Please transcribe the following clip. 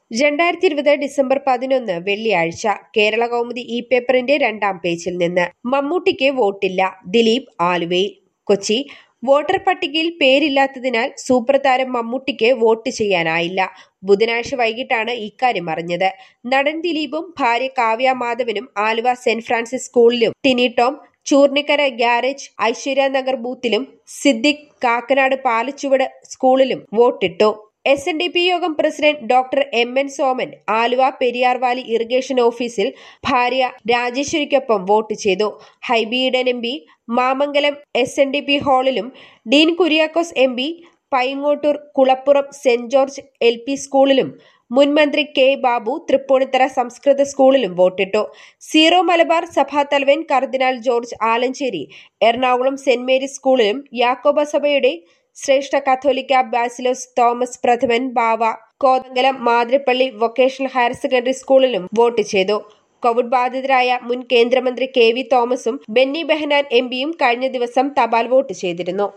രണ്ടായിരത്തി ഇരുപത് ഡിസംബർ പതിനൊന്ന് വെള്ളിയാഴ്ച കേരള കൗമുദി ഇ പേപ്പറിന്റെ രണ്ടാം പേജിൽ നിന്ന് മമ്മൂട്ടിക്ക് വോട്ടില്ല ദിലീപ് ആലുവയിൽ കൊച്ചി വോട്ടർ പട്ടികയിൽ പേരില്ലാത്തതിനാൽ സൂപ്പർ താരം മമ്മൂട്ടിക്ക് വോട്ട് ചെയ്യാനായില്ല ബുധനാഴ്ച വൈകിട്ടാണ് ഇക്കാര്യം അറിഞ്ഞത് നടൻ ദിലീപും ഭാര്യ കാവ്യ മാധവനും ആലുവ സെന്റ് ഫ്രാൻസിസ് സ്കൂളിലും Tini Tom Choornikkara garage Aishwarya Nagar ബൂത്തിലും സിദ്ദിഖ് കാക്കനാട് പാലച്ചുവട് സ്കൂളിലും വോട്ടിട്ടു എസ് എൻ ഡി പി യോഗം president doctor M N Soman Aluva Periyar valley irrigation ഓഫീസിൽ ഭാര്യ രാജേശ്വരിക്കൊപ്പം വോട്ട് ചെയ്തു Hibi Eden M P Mamangalam S N D P ഹാളിലും Dean Kuriakose M P Paingottoor Kulappuram Saint George L P സ്കൂളിലും മുൻ മന്ത്രി കെ ബാബു തൃപ്പൂണിത്തറ സംസ്കൃത സ്കൂളിലും വോട്ടിട്ടു സീറോ മലബാർ സഭാ തലവൻ cardinal George Alencherry Ernakulam Saint Mary's സ്കൂളിലും യാക്കോബ സഭയുടെ ശ്രേഷ്ഠ കത്തോലിക്ക ബാസിലോസ് തോമസ് പ്രഥമൻ ബാവ Kothamangalam Mathirappally vocational higher secondary സ്കൂളിലും വോട്ട് ചെയ്തു കോവിഡ് ബാധിതരായ മുൻ കേന്ദ്രമന്ത്രി കെ വി തോമസും ബെന്നി ബെഹനാൻ എം പിയും കഴിഞ്ഞ ദിവസം തപാൽ വോട്ട് ചെയ്തിരുന്നു